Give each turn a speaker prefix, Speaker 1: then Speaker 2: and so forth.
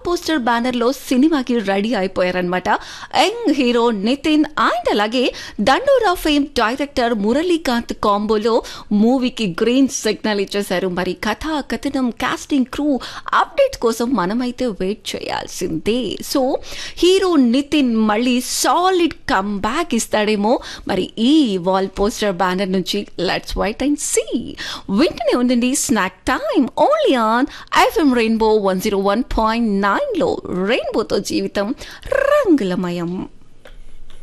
Speaker 1: poster banner లో సినిమాకి ready అయిపోయారనమాట యంగ్ హీరో నితిన్ అండ్ అలాగే దండోరా ఫేమ్ డైరెక్టర్ మురళీకాంత్ కాంబోలో మూవీకి గ్రీన్ సిగ్నల్ ఇచ్చేశారు మరి కథ కథనం కాస్టింగ్ క్రూ అప్డేట్ కోసం మనమైతే వెయిట్ చేయాల్సిందే సో హీరో నితిన్ మళ్ళీ సాలిడ్ కమ్ బ్యాక్ ఇస్తాడేమో మరి ఈ వాల్ పోస్టర్ బ్యానర్ నుంచి లెట్స్ వైట్ అండ్ సీ వెంటనే ఉండండి snack time only on FM rainbow one zero one point నైన్లో రెయిన్బోతో జీవితం రంగులమయం